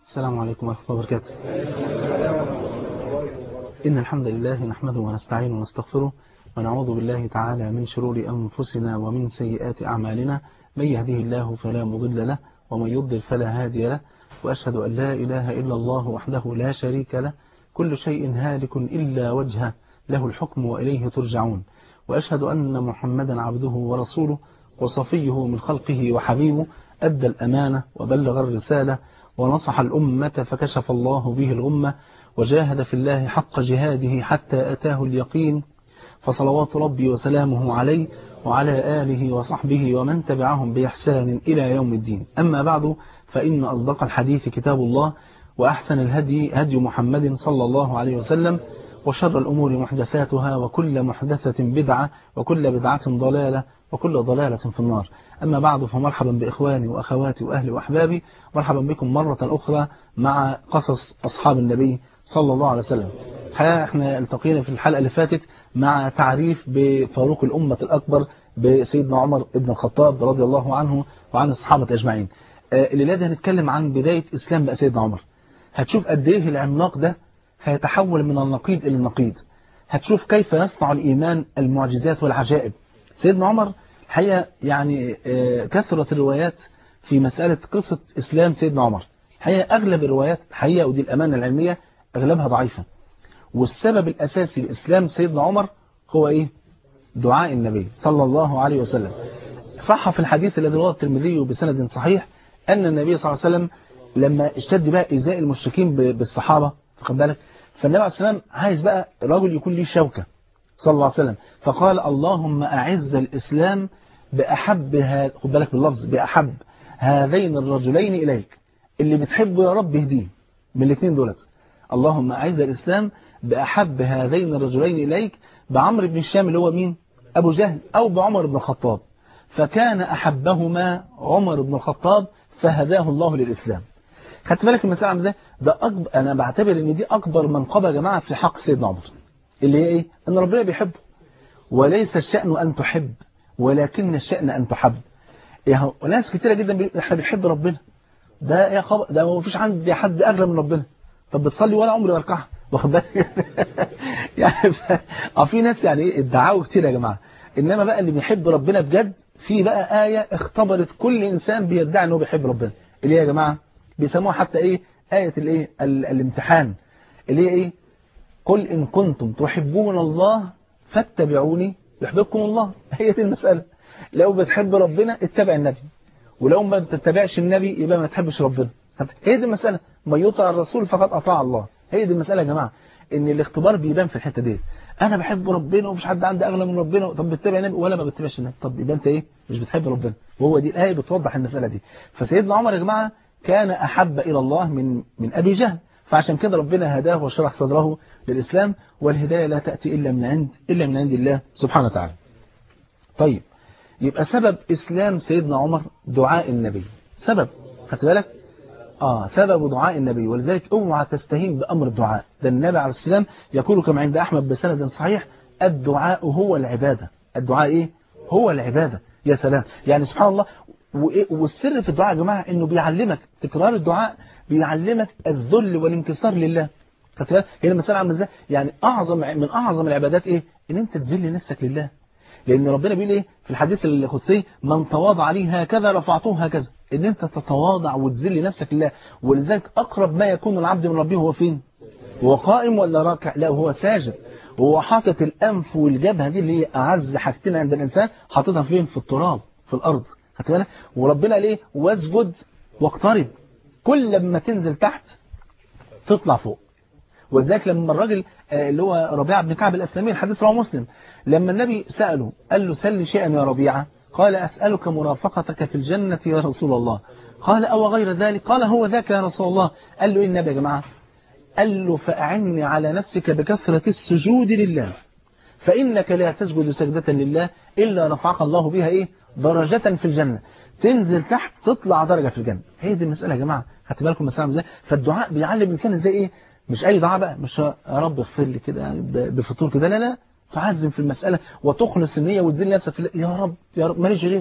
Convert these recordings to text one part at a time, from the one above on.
السلام عليكم ورحمة الله وبركاته إن الحمد لله نحمده ونستعين ونستغفره ونعوذ بالله تعالى من شرور أنفسنا ومن سيئات أعمالنا من يهده الله فلا مضل له ومن يضل فلا هادي له وأشهد أن لا إله إلا الله وحده لا شريك له كل شيء هالك إلا وجهه له الحكم وإليه ترجعون وأشهد أن محمدا عبده ورسوله وصفيه من خلقه وحبيبه أدى الأمانة وبلغ الرسالة ونصح الأمة فكشف الله به الغمة وجاهد في الله حق جهاده حتى أتاه اليقين فصلوات ربي وسلامه عليه وعلى آله وصحبه ومن تبعهم بإحسان إلى يوم الدين أما بعد فإن أصدق الحديث كتاب الله وأحسن الهدي هدي محمد صلى الله عليه وسلم وشر الأمور محدثاتها وكل محدثة بدعة وكل بدعة ضلالة وكل ضلالة في النار أما بعد فمرحبا بإخواني وأخواتي وأهلي وأحبابي مرحبا بكم مرة أخرى مع قصص أصحاب النبي صلى الله عليه وسلم الحقيقة احنا التقينا في الحلقة اللي فاتت مع تعريف بفاروق الأمة الأكبر بسيدنا عمر بن الخطاب رضي الله عنه وعن الصحابة أجمعين الليلة دي هنتكلم عن بداية إسلام بقى سيدنا عمر هتشوف قد ايه العملاق ده هيتحول من النقيض إلى النقيض هتشوف كيف يصنع الإيمان المعجزات والعجائب سيدنا عمر الحقيقة يعني كثرت الروايات في مسألة قصة إسلام سيدنا عمر الحقيقة أغلب الروايات الحقيقة ودي الأمانة العلمية أغلبها ضعيفة والسبب الأساسي لإسلام سيدنا عمر هو إيه دعاء النبي صلى الله عليه وسلم صح في الحديث الذي رواه الترمذي بسند صحيح أن النبي صلى الله عليه وسلم لما اشتد بقى إزاء المشركين بالصحابة خد بالك فالنبي عليه السلام عايز بقى رجل يكون ليه شوكة صلى الله عليه وسلم فقال اللهم أعز الإسلام بأحب هذا خد بالك باللفظ بأحب هذين الرجلين إليك اللي بتحبه يا رب اهديه من الاثنين دولت اللهم أعز الإسلام بأحب هذين الرجلين إليك بعمر بن الشام اللي هو مين أبو جهل أو بعمر بن الخطاب فكان أحبهما عمر بن الخطاب فهداه الله للإسلام خدت بالك المسألة عامله ازاي ده أكبر أنا بعتبر إن دي أكبر منقبة يا جماعة في حق سيدنا عمر اللي هي إيه أن ربنا بيحبه وليس الشأن أن تحب ولكن الشأن أن تحب يعني ناس كتيرة جدا بيقولوا احنا بنحب ربنا ده يا خبر ده ما فيش عندي حد أغلى من ربنا طب بتصلي ولا عمري بركعها واخد بالك يعني اه في ناس يعني ايه ادعاوا كتير يا جماعه انما بقى اللي بيحب ربنا بجد في بقى آية اختبرت كل إنسان بيدعي انه بيحب ربنا اللي هي يا جماعه بيسموها حتى ايه آية الايه الامتحان اللي هي ايه قل إن كنتم تحبون الله فاتبعوني يحببكم الله هي دي المسألة لو بتحب ربنا اتبع النبي ولو ما بتتبعش النبي يبقى ما تحبش ربنا هي دي المسألة ما يطع الرسول فقد أطاع الله هي دي المسألة يا جماعة ان الاختبار بيبان في الحتة دي انا بحب ربنا ومش حد عندي اغلى من ربنا طب بتتبع النبي ولا ما بتتبعش النبي طب يبقى انت ايه مش بتحب ربنا وهو دي الآية بتوضح المسألة دي فسيدنا عمر يا جماعة كان أحب إلى الله من من أبي جهل فعشان كده ربنا هداه وشرح صدره للإسلام والهداية لا تأتي إلا من عند إلا من عند الله سبحانه وتعالى طيب يبقى سبب إسلام سيدنا عمر دعاء النبي سبب خدت بالك آه سبب دعاء النبي ولذلك اوعى تستهين بأمر الدعاء ده النبي عليه السلام يقول كما عند أحمد بسند صحيح الدعاء هو العبادة الدعاء إيه هو العبادة يا سلام يعني سبحان الله والسر في الدعاء يا جماعة انه بيعلمك تكرار الدعاء بيعلمك الذل والانكسار لله هي المسألة عامله ازاي يعني اعظم من اعظم العبادات ايه ان انت تذل نفسك لله لان ربنا بيقول ايه في الحديث القدسي من تواضع لي هكذا رفعته هكذا ان انت تتواضع وتذل نفسك لله ولذلك اقرب ما يكون العبد من ربه هو فين هو قائم ولا راكع لا هو ساجد وهو حاطط الانف والجبهه دي اللي هي اعز حاجتين عند الانسان حاططها فين في التراب في الارض خدت بالك وربنا ليه واسجد واقترب كل لما تنزل تحت تطلع فوق ولذلك لما الراجل اللي هو ربيعه بن كعب الاسلمي الحديث رواه مسلم لما النبي سأله قال له سل شيئا يا ربيعه قال أسألك مرافقتك في الجنة يا رسول الله قال أو غير ذلك قال هو ذاك يا رسول الله قال له إيه النبي يا جماعة قال له فأعني على نفسك بكثرة السجود لله فإنك لا تسجد سجدة لله إلا رفعك الله بها إيه درجة في الجنة تنزل تحت تطلع درجة في الجنة هي دي المسألة يا جماعة خدت بالكم المسألة ازاي فالدعاء بيعلم الإنسان ازاي إيه مش أي دعاء بقى مش يا رب اغفر لي كده يعني بفطور كده لا لا تعزم في المسألة وتخلص النية وتذل نفسك في يا رب يا رب ماليش غيرك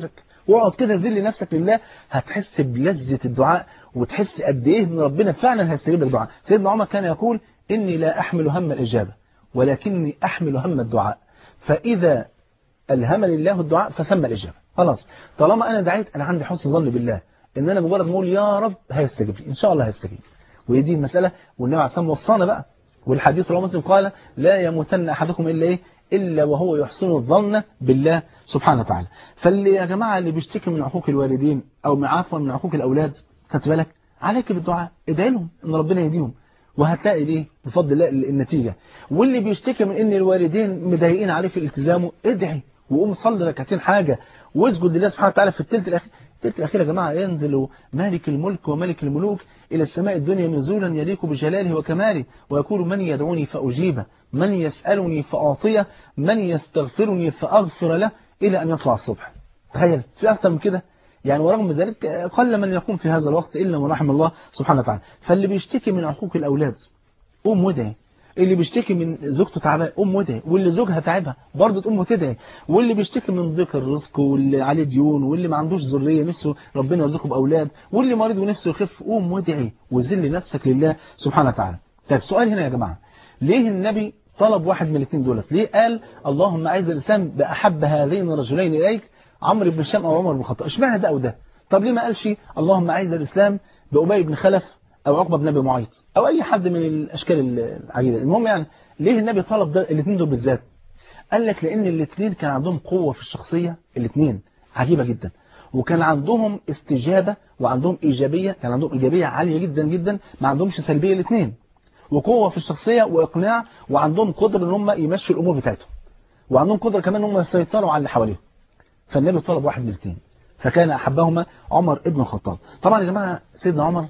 واقعد كده ذل نفسك لله هتحس بلذة الدعاء وتحس قد ايه ان ربنا فعلا هيستجيب لك دعاء سيدنا عمر كان يقول اني لا احمل هم الاجابه ولكني احمل هم الدعاء فاذا الهمني الله الدعاء فثم الاجابه خلاص طالما انا دعيت انا عندي حسن ظن بالله ان انا مجرد ما اقول يا رب هيستجيب لي ان شاء الله هيستجيب وهي دي المساله والنبي عليه الصلاه والسلام وصانا بقى والحديث رواه مسلم قال لا يموتن احدكم الا ايه الا وهو يحسن الظن بالله سبحانه وتعالى فاللي يا جماعه اللي بيشتكي من عقوق الوالدين او من عفوا من عقوق الاولاد خدت بالك عليك بالدعاء ادعي لهم ان ربنا يهديهم وهتلاقي ايه بفضل الله النتيجه واللي بيشتكي من ان الوالدين مضايقين عليه في التزامه ادعي وقوم صلي ركعتين حاجه واسجد لله سبحانه وتعالى في الثلث الاخير الثلث الاخير يا جماعه ينزل مالك الملك وملك الملوك الى السماء الدنيا نزولا يليق بجلاله وكماله ويقول من يدعوني فاجيبه من يسالني فاعطيه من يستغفرني فاغفر له الى ان يطلع الصبح تخيل في اكثر من كده يعني ورغم ذلك قل من يقوم في هذا الوقت إلا من رحم الله سبحانه وتعالى فاللي بيشتكي من عقوق الأولاد قوم وادعي اللي بيشتكي من زوجته تعبان قوم وادعي واللي زوجها تعبها برضه تقوم وتدعي واللي بيشتكي من ضيق الرزق واللي عليه ديون واللي ما عندوش ذريه نفسه ربنا يرزقه باولاد واللي مريض ونفسه يخف قوم وادعي وذل نفسك لله سبحانه وتعالى طيب سؤال هنا يا جماعه ليه النبي طلب واحد من الاثنين دولت ليه قال اللهم اعز الاسلام باحب هذين الرجلين اليك عمرو بن هشام او عمر بن الخطاب اشمعنى ده او ده طب ليه ما قالش اللهم اعز الاسلام بابي بن خلف او عقبه بن ابي معيط او اي حد من الاشكال العجيبه المهم يعني ليه النبي طلب ده الاثنين دول بالذات قال لك لان الاثنين كان عندهم قوه في الشخصيه الاثنين عجيبه جدا وكان عندهم استجابه وعندهم ايجابيه كان عندهم ايجابيه عاليه جدا جدا ما عندهمش سلبيه الاثنين وقوه في الشخصيه واقناع وعندهم قدره ان هم يمشوا الامور بتاعتهم وعندهم قدره كمان ان هم يسيطروا على اللي حواليهم فالنبي طلب واحد من الاثنين فكان أحبهما عمر ابن الخطاب طبعا يا جماعة سيدنا عمر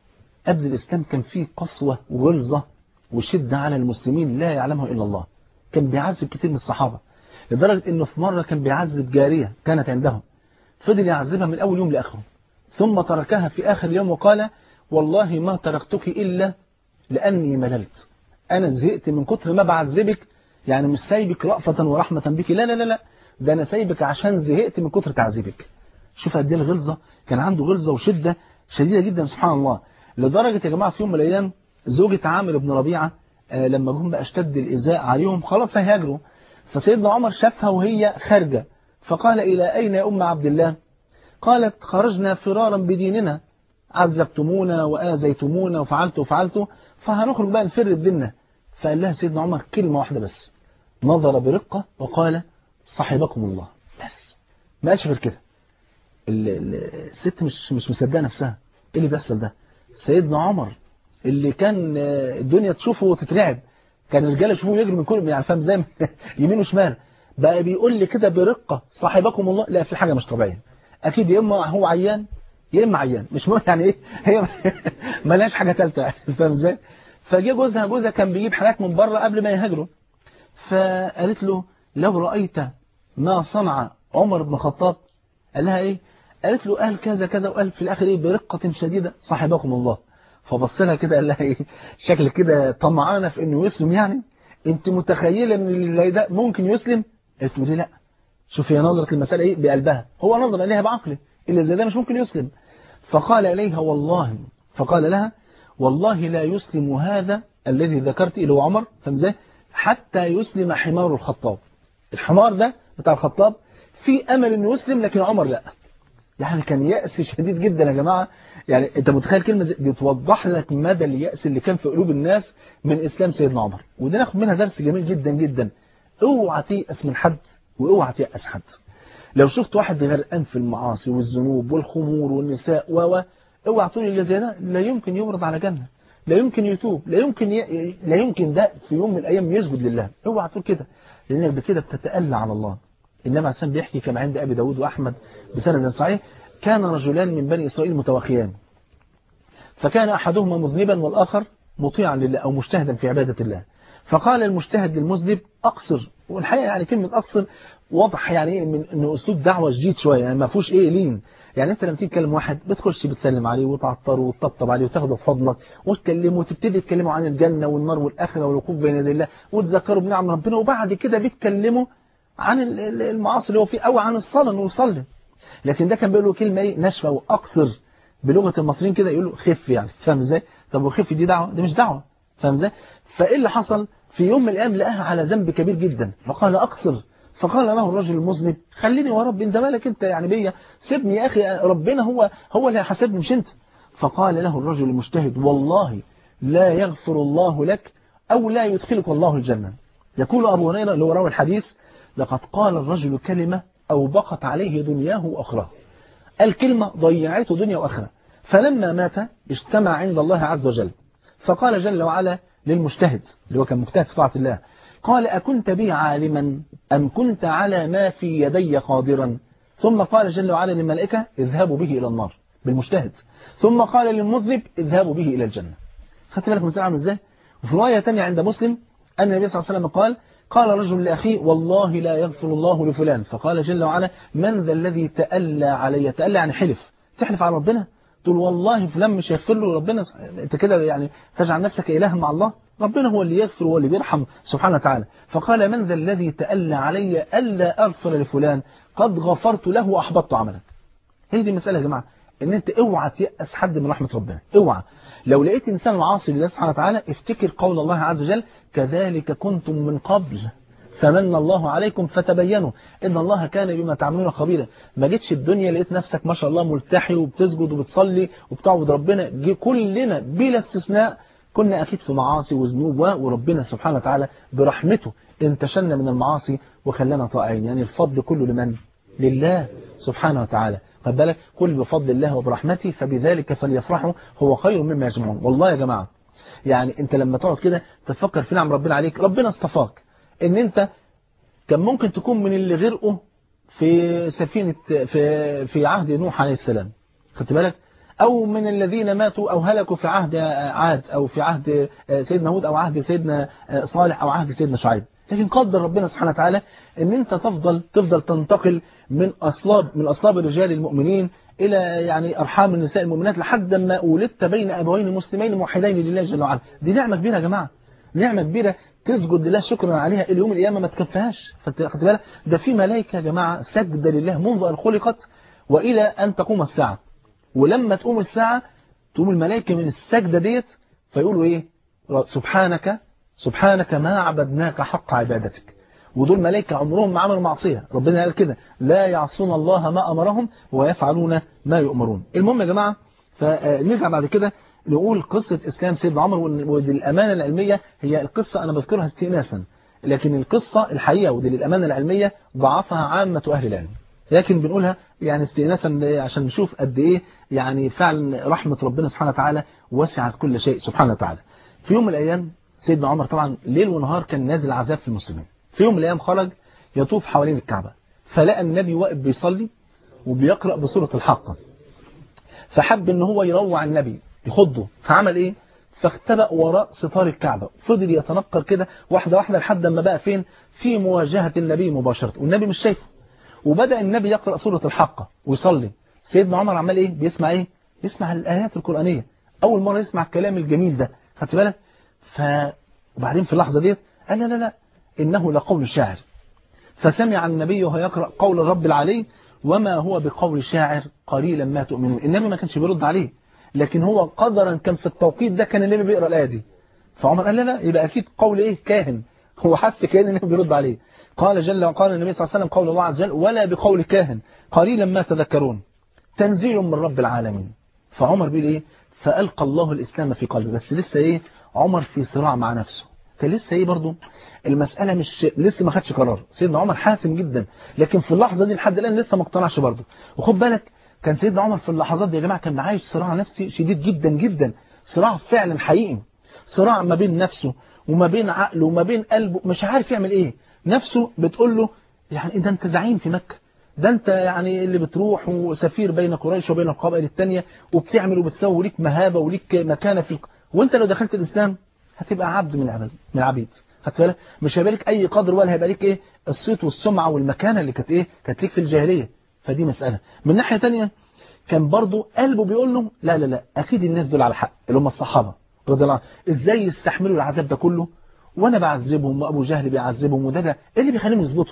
قبل الإسلام كان فيه قسوة وغلظة وشدة على المسلمين لا يعلمها إلا الله كان بيعذب كتير من الصحابة لدرجة أنه في مرة كان بيعذب جارية كانت عندهم فضل يعذبها من أول يوم لآخره ثم تركها في آخر يوم وقال والله ما تركتك إلا لأني مللت أنا زهقت من كتر ما بعذبك يعني مش سايبك رأفة ورحمة بك لا لا لا لا ده أنا سايبك عشان زهقت من كتر تعذيبك شوف قد ايه الغلظة كان عنده غلظة وشدة شديدة جدا سبحان الله لدرجة يا جماعة في يوم من الأيام زوجة عامر بن ربيعة آه لما جم بقى اشتد الإزاء عليهم خلاص هيهاجروا فسيدنا عمر شافها وهي خارجة فقال إلى أين يا أم عبد الله قالت خرجنا فرارا بديننا عذبتمونا وآذيتمونا وفعلت وفعلت فهنخرج بقى نفر بديننا فقال لها سيدنا عمر كلمة واحدة بس نظر برقة وقال صاحبكم الله بس ما قالش غير كده الست مش مش مصدقه نفسها ايه اللي بيحصل ده سيدنا عمر اللي كان الدنيا تشوفه وتترعب كان الرجاله يشوفوه يجري من كل يعني فاهم زي يمين وشمال بقى بيقول لي كده برقه صاحبكم الله لا في حاجه مش طبيعيه اكيد يا اما هو عيان يا اما عيان مش مهم يعني ايه هي ملهاش حاجه ثالثه فاهم ازاي فجه جوزها جوزها كان بيجيب حاجات من بره قبل ما يهاجروا فقالت له لو رايت ما صنع عمر بن الخطاب قال لها ايه قالت له قال كذا كذا وقال في الاخر ايه برقه شديده صاحبكم الله فبص لها كده قال لها ايه شكل كده طمعانه في انه يسلم يعني انت متخيله ان اللي ده ممكن يسلم قالت له لا شوف هي نظرت المساله ايه بقلبها هو نظر اليها بعقله اللي زي ده مش ممكن يسلم فقال اليها والله فقال لها والله لا يسلم هذا الذي ذكرت اللي هو عمر فاهم ازاي حتى يسلم حمار الخطاب الحمار ده بتاع الخطاب في امل انه يسلم لكن عمر لا يعني كان يأس شديد جدا يا جماعة يعني انت متخيل كلمة دي توضح لك مدى اليأس اللي كان في قلوب الناس من اسلام سيدنا عمر وده ناخد منها درس جميل جدا جدا اوعى تيأس من حد واوعى تيأس حد لو شفت واحد غرقان في المعاصي والذنوب والخمور والنساء و اوعى تقول اللي زي ده لا يمكن يورد على جنة لا يمكن يتوب لا يمكن ي... لا يمكن ده في يوم من الايام يسجد لله اوعى تقول كده لانك بكده بتتألى على الله إنما عسان بيحكي كما عند أبي داود وأحمد بسند صحيح كان رجلان من بني إسرائيل متواخيان فكان أحدهما مذنبا والآخر مطيعا لله أو مجتهدا في عبادة الله فقال المجتهد للمذنب أقصر والحقيقة يعني كلمة أقصر واضح يعني من انه اسلوب دعوه جديد شويه يعني ما فيهوش ايه لين يعني انت لما تيجي تكلم واحد بتخش بتسلم عليه وتعطره وتطبطب عليه وتاخده في حضنك وتكلمه وتبتدي تكلمه عن الجنه والنار والاخره والوقوف بين يدي الله وتذكره بنعم ربنا وبعد كده بتكلمه عن المعاصي اللي هو فيه او عن الصلاه انه يصلي لكن ده كان بيقول له كلمة ايه ناشفة واقصر بلغة المصريين كده يقول له خف يعني فاهم ازاي طب وخف دي دعوة دي مش دعوة فاهم ازاي فايه اللي حصل في يوم من الايام لقاها على ذنب كبير جدا فقال اقصر فقال له الرجل المذنب خليني ورب انت مالك انت يعني بيا سيبني يا اخي ربنا هو هو اللي هيحاسبني مش انت فقال له الرجل المجتهد والله لا يغفر الله لك او لا يدخلك الله الجنه يقول ابو هريره اللي هو راوي الحديث لقد قال الرجل كلمه او بقت عليه دنياه واخراه الكلمه ضيعته دنيا واخره فلما مات اجتمع عند الله عز وجل فقال جل وعلا للمجتهد اللي هو كان مجتهد في طاعه الله قال أكنت بي عالما أم كنت على ما في يدي قادرا ثم قال جل وعلا للملائكة اذهبوا به إلى النار بالمجتهد ثم قال للمذنب اذهبوا به إلى الجنة خدت بالك مثال عامل ازاي وفي رواية تانية عند مسلم أن النبي صلى الله عليه وسلم قال قال رجل لأخيه والله لا يغفر الله لفلان فقال جل وعلا من ذا الذي تألى علي تألى يعني حلف تحلف على ربنا تقول والله فلان مش هيغفر له ربنا انت كده يعني تجعل نفسك إله مع الله ربنا هو اللي يغفر هو اللي بيرحم سبحانه وتعالى فقال من ذا الذي تألى علي ألا أغفر لفلان قد غفرت له وأحبطت عملك هي دي المسألة يا جماعة ان انت اوعى تيأس حد من رحمة ربنا اوعى لو لقيت انسان عاصي لله سبحانه وتعالى افتكر قول الله عز وجل كذلك كنتم من قبل فمن الله عليكم فتبينوا ان الله كان بما تعملون خبيرا ما جيتش الدنيا لقيت نفسك ما شاء الله ملتحي وبتسجد وبتصلي وبتعبد ربنا كلنا بلا استثناء كنا أكيد في معاصي وذنوب وربنا سبحانه وتعالى برحمته انتشلنا من المعاصي وخلانا طائعين يعني الفضل كله لمن؟ لله سبحانه وتعالى خد بالك كل بفضل الله وبرحمته فبذلك فليفرحوا هو خير مما يجمعون والله يا جماعة يعني انت لما تقعد كده تفكر في نعم ربنا عليك ربنا اصطفاك ان انت كان ممكن تكون من اللي غرقوا في سفينة في في عهد نوح عليه السلام خدت بالك أو من الذين ماتوا أو هلكوا في عهد عاد أو في عهد سيدنا هود أو عهد سيدنا صالح أو عهد سيدنا شعيب لكن قدر ربنا سبحانه وتعالى ان انت تفضل تفضل تنتقل من أصلاب من أصلاب الرجال المؤمنين إلى يعني أرحام النساء المؤمنات لحد ما ولدت بين أبوين مسلمين موحدين لله جل وعلا دي نعمة كبيرة يا جماعة نعمة كبيرة تسجد لله شكرا عليها اليوم القيامة ما تكفيهاش خدت بالك ده في ملائكة يا جماعة سجد لله منذ أن خلقت وإلى أن تقوم الساعة ولما تقوم الساعة تقوم الملائكة من السجدة ديت فيقولوا ايه سبحانك سبحانك ما عبدناك حق عبادتك ودول ملائكة عمرهم ما عملوا معصية ربنا قال كده لا يعصون الله ما أمرهم ويفعلون ما يؤمرون المهم يا جماعة فنرجع بعد كده نقول قصة إسلام سيدنا عمر ودي الأمانة العلمية هي القصة أنا بذكرها استئناسا لكن القصة الحقيقة ودي الأمانة العلمية ضعفها عامة أهل العلم لكن بنقولها يعني استئناسا عشان نشوف قد ايه يعني فعلا رحمة ربنا سبحانه وتعالى وسعت كل شيء سبحانه وتعالى في يوم من الايام سيدنا عمر طبعا ليل ونهار كان نازل عذاب في المسلمين في يوم من الايام خرج يطوف حوالين الكعبة فلقى النبي واقف بيصلي وبيقرأ بسورة الحاقة فحب ان هو يروع النبي يخضه فعمل ايه فاختبأ وراء ستار الكعبة فضل يتنقر كده واحدة واحدة لحد ما بقى فين في مواجهة النبي مباشرة والنبي مش شايفه وبدأ النبي يقرأ سورة الحاقة ويصلي سيدنا عمر عمال ايه بيسمع ايه بيسمع الآيات القرآنية أول مرة يسمع الكلام الجميل ده خدت بالك ف وبعدين في اللحظة ديت قال لا لا لا إنه لقول شاعر فسمع النبي وهو يقرأ قول الرب العلي وما هو بقول شاعر قليلا ما تؤمنون النبي ما كانش بيرد عليه لكن هو قدرا كان في التوقيت ده كان النبي بيقرأ الآية دي فعمر قال لا لا يبقى أكيد قول إيه كاهن هو حس كأن النبي بيرد عليه قال جل وقال النبي صلى الله عليه وسلم قول الله عز وجل ولا بقول كاهن قليلا ما تذكرون تنزيل من رب العالمين فعمر بيقول ايه فألقى الله الإسلام في قلبه بس لسه ايه عمر في صراع مع نفسه فلسه ايه برضو المسألة مش لسه ما خدش قرار سيدنا عمر حاسم جدا لكن في اللحظة دي لحد الآن لسه ما اقتنعش برضو وخد بالك كان سيدنا عمر في اللحظات دي يا جماعة كان عايش صراع نفسي شديد جدا جدا صراع فعلا حقيقي صراع ما بين نفسه وما بين عقله وما بين قلبه مش عارف يعمل ايه نفسه بتقول له يعني ده انت زعيم في مكة ده انت يعني اللي بتروح وسفير بين قريش وبين القبائل التانية وبتعمل وبتسوي وليك مهابة وليك مكانة في الق... وانت لو دخلت الإسلام هتبقى عبد من العبد من العبيد خدت بالك مش هيبقى لك اي قدر ولا هيبقى لك ايه الصيت والسمعة والمكانة اللي كانت ايه كانت ليك في الجاهلية فدي مسألة من ناحية تانية كان برضو قلبه بيقول له لا لا لا اكيد الناس دول على حق اللي هم الصحابة رضي الله عنهم ازاي يستحملوا العذاب ده كله وانا بعذبهم وابو جهل بيعذبهم وده ده ايه اللي بيخليهم يظبطوا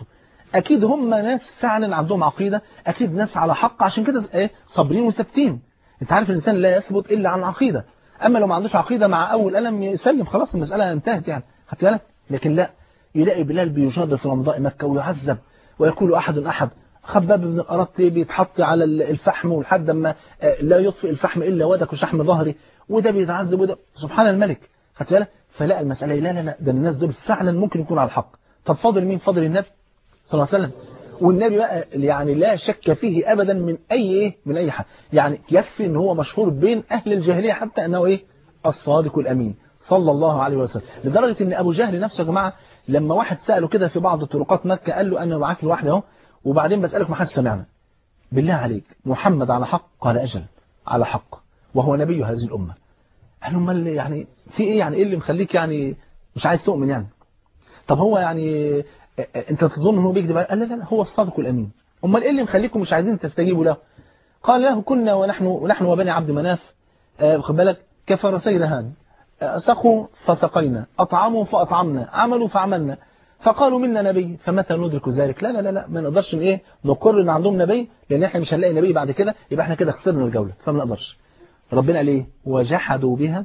اكيد هم ناس فعلا عندهم عقيده اكيد ناس على حق عشان كده ايه صابرين وثابتين انت عارف الانسان لا يثبت الا عن عقيده اما لو ما عندوش عقيده مع اول قلم يسلم خلاص المساله انتهت يعني خدت بالك لكن لا يلاقي بلال بيجادل في رمضاء مكه ويعذب ويقول احد احد خباب بن الأرط بيتحط على الفحم ولحد ما لا يطفئ الفحم إلا ودك وشحم ظهري وده بيتعذب وده سبحان الملك خدت بالك فلا المسألة لا لا لا ده الناس دول فعلا ممكن يكون على الحق طب فاضل مين فاضل النبي صلى الله عليه وسلم والنبي بقى يعني لا شك فيه أبدا من أي إيه من أي حد يعني يكفي ان هو مشهور بين أهل الجاهلية حتى أنه إيه الصادق الأمين صلى الله عليه وسلم لدرجة ان أبو جهل نفسه يا جماعة لما واحد سأله كده في بعض طرقات مكة قال له أنا معاك لوحدي اهو وبعدين بسألك ما حدش سمعنا بالله عليك محمد على حق قال أجل على حق وهو نبي هذه الأمة قال له اللي يعني في إيه يعني إيه اللي مخليك يعني مش عايز تؤمن يعني طب هو يعني أنت تظن أنه بيكذب قال لا لا هو الصادق الأمين أمال إيه اللي مخليكم مش عايزين تستجيبوا له قال له كنا ونحن ونحن وبني عبد مناف خد بالك كفرسي رهان سقوا فسقينا أطعموا فأطعمنا عملوا فعملنا فقالوا منا نبي فمتى ندرك ذلك لا لا لا لا ما نقدرش ايه نقر ان عندهم نبي لان احنا مش هنلاقي نبي بعد كده يبقى احنا كده خسرنا الجوله فما نقدرش ربنا قال ايه وجحدوا بها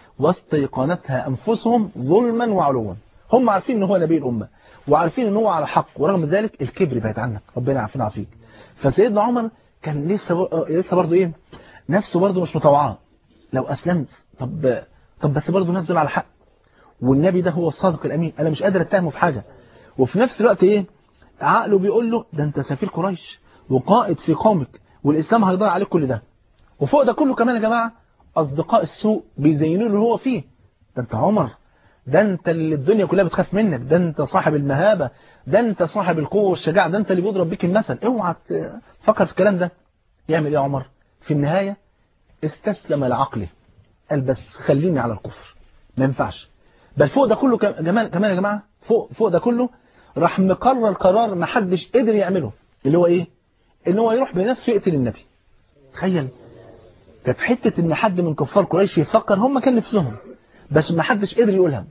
واستيقنتها انفسهم ظلما وعلوا هم عارفين ان هو نبي الامه وعارفين ان هو على حق ورغم ذلك الكبر بعيد عنك ربنا يعافينا ويعافيك فسيدنا عمر كان لسه لسه برضه ايه نفسه برضه مش مطوعاه لو اسلمت طب طب بس برضه نزل على حق والنبي ده هو الصادق الأمين أنا مش قادر أتهمه في حاجة وفي نفس الوقت إيه عقله بيقول له ده أنت سفير قريش وقائد في قومك والإسلام هيضيع عليك كل ده وفوق ده كله كمان يا جماعة أصدقاء السوء بيزينوا له هو فيه ده أنت عمر ده أنت اللي الدنيا كلها بتخاف منك ده أنت صاحب المهابة ده أنت صاحب القوة والشجاعة ده أنت اللي بيضرب بيك المثل اوعى تفكر في الكلام ده يعمل إيه يا عمر في النهاية استسلم لعقله قال بس خليني على الكفر ما ينفعش بل فوق ده كله كمان كمان يا جماعه فوق فوق ده كله راح مقرر قرار ما حدش قدر يعمله اللي هو ايه ان هو يروح بنفسه يقتل النبي تخيل كانت حته ان حد من كفار قريش يفكر هم كان نفسهم بس ما حدش قدر يقولها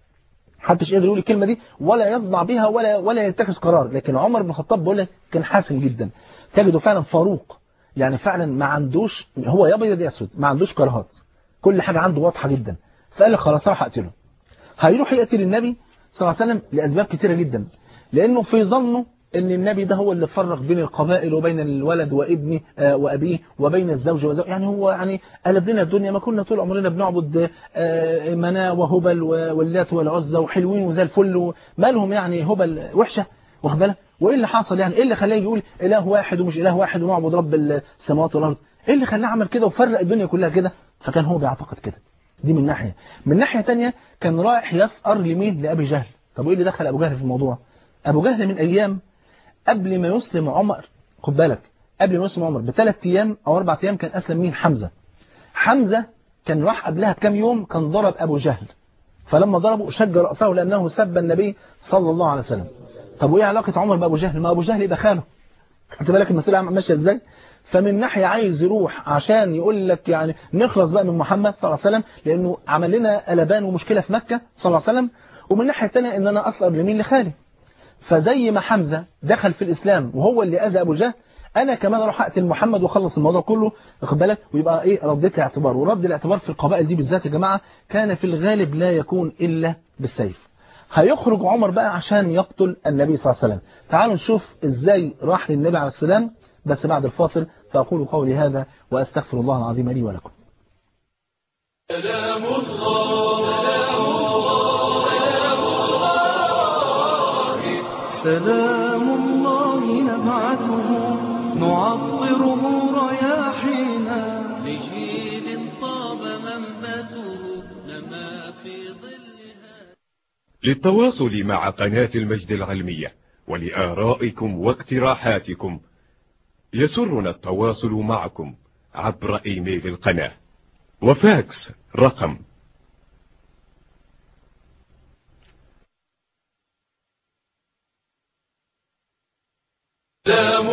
حدش قدر يقول الكلمه دي ولا يصدع بيها ولا ولا يتخذ قرار لكن عمر بن الخطاب بيقول لك كان حاسم جدا تجده فعلا فاروق يعني فعلا ما عندوش هو يا ابيض يا اسود ما عندوش كراهات كل حاجه عنده واضحه جدا فقال لك خلاص راح اقتله هيروح يقتل النبي صلى الله عليه وسلم لأسباب كثيرة جدا لأنه في ظنه ان النبي ده هو اللي فرق بين القبائل وبين الولد وابنه آه وابيه وبين الزوج وزوج يعني هو يعني قلب لنا الدنيا ما كنا طول عمرنا بنعبد آه مناه وهبل واللات والعزى وحلوين وزي الفل مالهم يعني هبل وحشه واخد بالك وايه اللي حصل يعني ايه اللي خلاه يقول اله واحد ومش اله واحد ونعبد رب السماوات والارض ايه اللي خلاه عمل كده وفرق الدنيا كلها كده فكان هو بيعتقد كده دي من ناحية من ناحية تانية كان رايح يثأر لمين لأبي جهل طب وإيه اللي دخل أبو جهل في الموضوع أبو جهل من أيام قبل ما يسلم عمر خد بالك قبل ما يسلم عمر بثلاث أيام أو أربع أيام كان أسلم مين حمزة حمزة كان راح قبلها بكام يوم كان ضرب أبو جهل فلما ضربه شج رأسه لأنه سب النبي صلى الله عليه وسلم طب وإيه علاقة عمر بأبو جهل ما أبو جهل يبقى خاله خدت بالك المسألة ماشية إزاي فمن ناحية عايز يروح عشان يقول لك يعني نخلص بقى من محمد صلى الله عليه وسلم لأنه عمل لنا قلبان ومشكلة في مكة صلى الله عليه وسلم ومن ناحية تانية إن أنا أصلب لمين لخالي فزي ما حمزة دخل في الإسلام وهو اللي أذى أبو جهل أنا كمان أروح أقتل محمد وأخلص الموضوع كله واخد بالك ويبقى إيه رديت الاعتبار ورد الاعتبار في القبائل دي بالذات يا جماعة كان في الغالب لا يكون إلا بالسيف هيخرج عمر بقى عشان يقتل النبي صلى الله عليه وسلم تعالوا نشوف إزاي راح للنبي عليه السلام بس بعد الفاصل فأقول قولي هذا وأستغفر الله العظيم لي ولكم سلام الله سلام الله نبعثه نعطره رياحينا لجيل طاب منبته نما في ظلها للتواصل مع قناة المجد العلمية ولآرائكم واقتراحاتكم يسرنا التواصل معكم عبر ايميل القناة وفاكس رقم سلام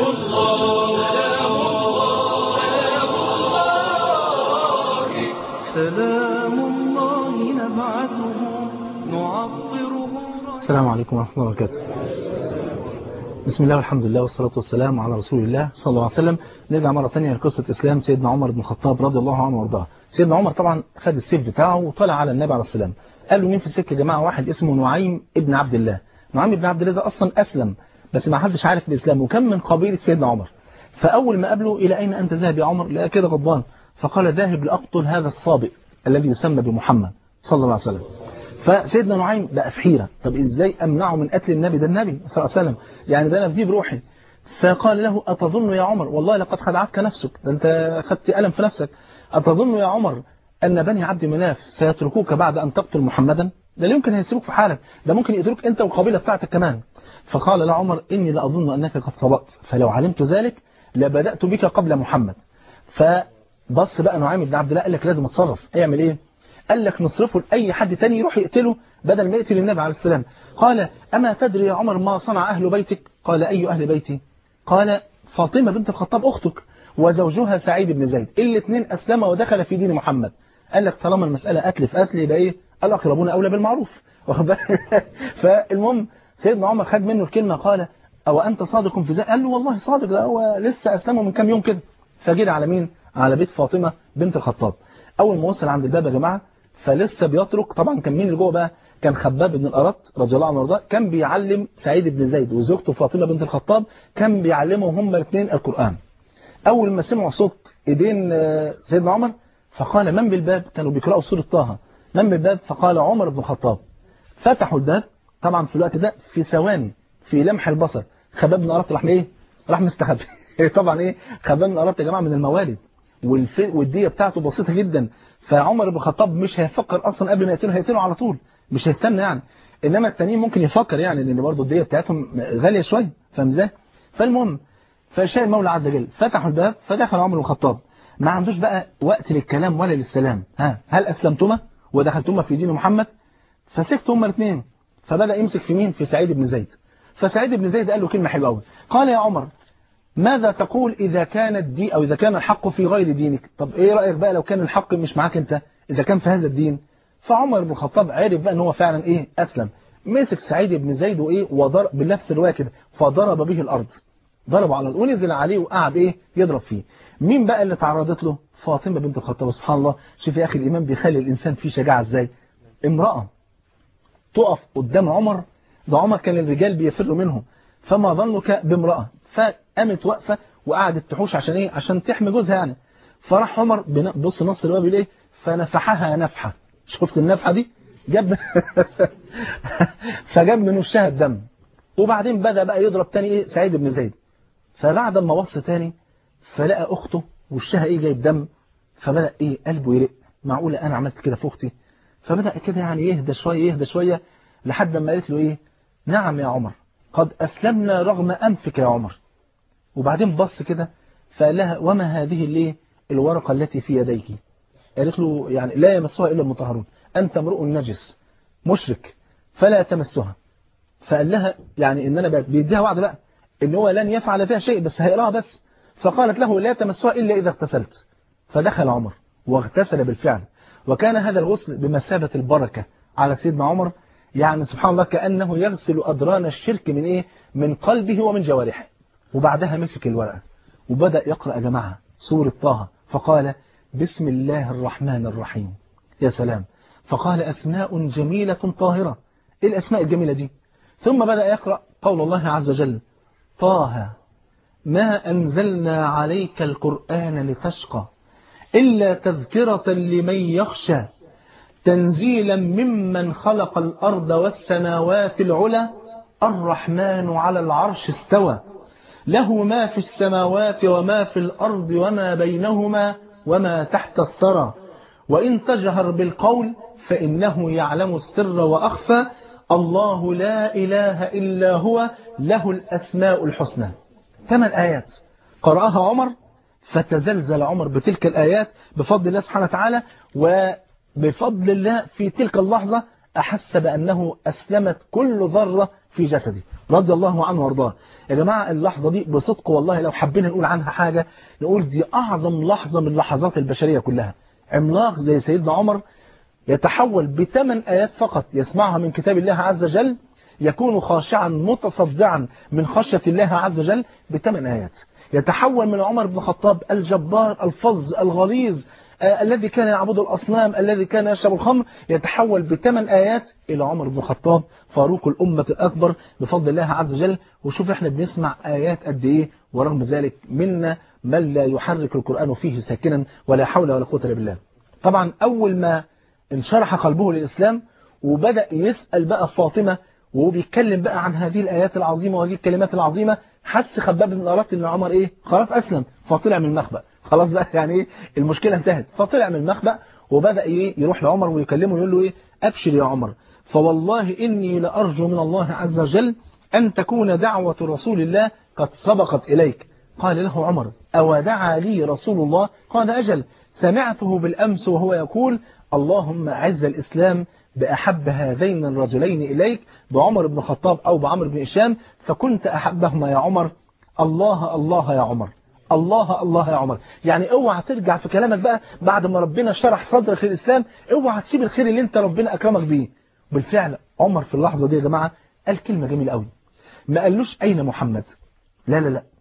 الله سلام الله نبعثه نعطره السلام عليكم ورحمة الله وبركاته بسم الله والحمد لله والصلاة والسلام على رسول الله صلى الله عليه وسلم نرجع مرة ثانية لقصة إسلام سيدنا عمر بن الخطاب رضي الله عنه وارضاه سيدنا عمر طبعا خد السيف بتاعه وطلع على النبي عليه السلام قال له مين في السكة يا جماعة واحد اسمه نعيم ابن عبد الله نعيم ابن عبد الله ده أصلا أسلم بس ما حدش عارف الإسلام وكان من قبيلة سيدنا عمر فأول ما قابله إلى أين أنت ذاهب يا عمر لا كده غضبان فقال ذاهب لأقتل هذا الصابئ الذي يسمى بمحمد صلى الله عليه وسلم فسيدنا نعيم بقى في حيرة طب ازاي امنعه من قتل النبي ده النبي صلى الله عليه وسلم يعني ده انا في بروحي فقال له أتظن يا عمر والله لقد خدعتك نفسك ده أنت خدت ألم في نفسك أتظن يا عمر أن بني عبد مناف سيتركوك بعد أن تقتل محمدا ده لا يمكن هيسيبوك في حالك ده ممكن يقتلوك أنت والقبيلة بتاعتك كمان فقال له عمر إني لأظن أنك قد صبأت فلو علمت ذلك لبدأت بك قبل محمد فبص بقى نعيم بن عبد الله قال لك لازم اتصرف اعمل ايه قال لك نصرفه لأي حد تاني يروح يقتله بدل ما يقتل النبي عليه السلام قال أما تدري يا عمر ما صنع أهل بيتك قال أي أهل بيتي قال فاطمة بنت الخطاب أختك وزوجها سعيد بن زيد الاثنين أسلم ودخل في دين محمد قال لك طالما المسألة قتل في قتل يبقى إيه الأقربون أولى بالمعروف فالمهم سيدنا عمر خد منه الكلمة قال أو أنت صادق في ذلك قال له والله صادق ده هو لسه أسلمه من كام يوم كده فجري على مين على بيت فاطمة بنت الخطاب أول ما وصل عند الباب يا جماعة فلسه بيترك طبعا كان مين اللي جوه بقى كان خباب بن الأرط رضي الله عنه وارضاه كان بيعلم سعيد بن زيد وزوجته فاطمة بنت الخطاب كان بيعلمهم هما الاثنين القرآن أول ما سمعوا صوت إيدين سيدنا عمر فقال من بالباب كانوا بيقرأوا سورة طه من بالباب فقال عمر بن الخطاب فتحوا الباب طبعا في الوقت ده في ثواني في لمح البصر خباب بن الأرط راح ايه راح مستخبي طبعا ايه خباب بن الأرط يا جماعة من الموالد والدية بتاعته بسيطة جدا فعمر بن الخطاب مش هيفكر أصلا قبل ما يقتله هيقتله على طول مش هيستنى يعني انما التانيين ممكن يفكر يعني لان برضه الديه بتاعتهم غاليه شويه فاهم ازاي فالمهم فشاء المولى عز وجل فتحوا الباب فدخل عمر بن الخطاب ما عندوش بقى وقت للكلام ولا للسلام ها هل اسلمتما ودخلتما في دين محمد فسكتوا هما الاثنين فبدا يمسك في مين في سعيد بن زيد فسعيد بن زيد قال له كلمه حلوه قوي قال يا عمر ماذا تقول إذا كان الدين أو إذا كان الحق في غير دينك طب إيه رأيك بقى لو كان الحق مش معاك أنت إذا كان في هذا الدين فعمر بن الخطاب عرف بقى ان هو فعلا ايه اسلم مسك سعيد بن زيد وايه وضرب بنفس الروايه كده فضرب به الارض ضربه على الارض ونزل عليه وقعد ايه يضرب فيه مين بقى اللي تعرضت له فاطمه بنت الخطاب سبحان الله شوف يا اخي الايمان بيخلي الانسان فيه شجاعه ازاي امراه تقف قدام عمر ده عمر كان الرجال بيفروا منه فما ظنك بامراه فقامت واقفه وقعدت تحوش عشان ايه عشان تحمي جوزها يعني فراح عمر بص نص الروايه بيقول ايه فنفحها نفحه شفت النفحة دي جاب فجاب من وشها الدم وبعدين بدأ بقى يضرب تاني ايه سعيد بن زيد فبعد ما بص تاني فلقى اخته وشها ايه جايب دم فبدأ ايه قلبه يرق معقولة انا عملت كده في اختي فبدأ كده يعني يهدى شوية يهدى شوية لحد ما قالت له ايه نعم يا عمر قد اسلمنا رغم انفك يا عمر وبعدين بص كده فقال لها وما هذه اللي الورقة التي في يديك قالت له يعني لا يمسها إلا المطهرون أنت امرؤ نجس مشرك فلا تمسها فقال لها يعني إن أنا بيديها وعد بقى إن هو لن يفعل فيها شيء بس هيقراها بس فقالت له لا تمسها إلا إذا اغتسلت فدخل عمر واغتسل بالفعل وكان هذا الغسل بمثابة البركة على سيدنا عمر يعني سبحان الله كأنه يغسل أدران الشرك من إيه من قلبه ومن جوارحه وبعدها مسك الورقة وبدأ يقرأ يا جماعة سورة طه فقال بسم الله الرحمن الرحيم يا سلام فقال أسماء جميلة طاهرة إيه الأسماء الجميلة دي ثم بدأ يقرأ قول الله عز وجل طه ما أنزلنا عليك القرآن لتشقى إلا تذكرة لمن يخشى تنزيلا ممن خلق الأرض والسماوات العلى الرحمن على العرش استوى له ما في السماوات وما في الأرض وما بينهما وما تحت الثرى وإن تجهر بالقول فإنه يعلم السر وأخفى الله لا إله إلا هو له الأسماء الحسنى ثمان آيات قرأها عمر فتزلزل عمر بتلك الآيات بفضل الله سبحانه وتعالى وبفضل الله في تلك اللحظة أحس بأنه أسلمت كل ذرة في جسده رضي الله عنه وارضاه يا جماعة اللحظة دي بصدق والله لو حبينا نقول عنها حاجة نقول دي أعظم لحظة من لحظات البشرية كلها عملاق زي سيدنا عمر يتحول بثمان آيات فقط يسمعها من كتاب الله عز وجل يكون خاشعا متصدعا من خشية الله عز وجل بثمان آيات يتحول من عمر بن الخطاب الجبار الفظ الغليظ آه الذي كان يعبد الأصنام الذي كان يشرب الخمر يتحول بثمان آيات إلى عمر بن الخطاب فاروق الأمة الأكبر بفضل الله عز وجل وشوف احنا بنسمع آيات قد إيه ورغم ذلك منا من لا يحرك القرآن فيه ساكنا ولا حول ولا قوة إلا بالله طبعا أول ما انشرح قلبه للإسلام وبدأ يسأل بقى فاطمة وهو بيتكلم بقى عن هذه الآيات العظيمة وهذه الكلمات العظيمة حس خباب بن الأرات إن عمر إيه خلاص أسلم فطلع من المخبأ خلاص بقى يعني إيه المشكلة انتهت فطلع من المخبأ وبدأ إيه يروح لعمر ويكلمه ويقول له إيه أبشر يا عمر فوالله إني لأرجو من الله عز وجل أن تكون دعوة رسول الله قد سبقت إليك قال له عمر أو دعا لي رسول الله قال أجل سمعته بالأمس وهو يقول اللهم أعز الإسلام بأحب هذين الرجلين إليك بعمر بن الخطاب أو بعمر بن هشام فكنت أحبهما يا عمر الله الله يا عمر الله الله يا عمر يعني اوعى ترجع في كلامك بقى بعد ما ربنا شرح صدرك للإسلام اوعى تسيب الخير اللي انت ربنا أكرمك بيه بالفعل عمر في اللحظة دي يا جماعة قال كلمة جميلة قوي ما قالوش أين محمد لا لا لا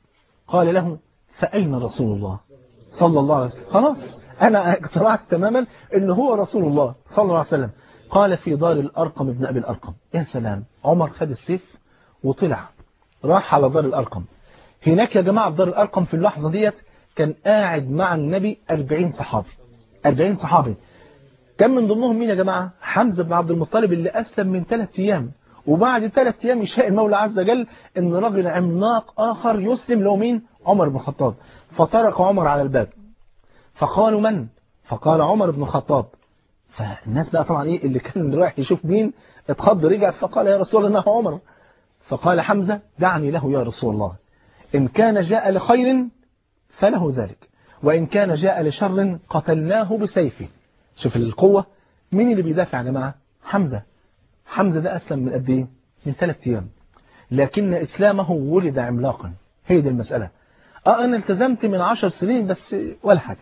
قال له فأين رسول الله صلى الله عليه وسلم خلاص أنا اقتنعت تماما أنه هو رسول الله صلى الله عليه وسلم قال في دار الأرقم ابن أبي الأرقم يا سلام عمر خد السيف وطلع راح على دار الأرقم هناك يا جماعة في دار الأرقم في اللحظة ديت كان قاعد مع النبي 40 صحابي 40 صحابي كان من ضمنهم مين يا جماعة حمزة بن عبد المطلب اللي أسلم من ثلاث أيام وبعد ثلاث أيام يشاء المولى عز وجل أن رجل عملاق آخر يسلم له مين عمر بن الخطاب فطرق عمر على الباب فقالوا من فقال عمر بن الخطاب فالناس بقى طبعا ايه اللي كان رايح يشوف مين اتخض رجع فقال يا رسول الله انه عمر فقال حمزة دعني له يا رسول الله إن كان جاء لخير فله ذلك وإن كان جاء لشر قتلناه بسيفه شوف القوة مين اللي بيدافع يا جماعة حمزة حمزة ده أسلم من قد ايه من ثلاث أيام لكن إسلامه ولد عملاقا هي دي المسألة اه أنا التزمت من عشر سنين بس ولا حاجة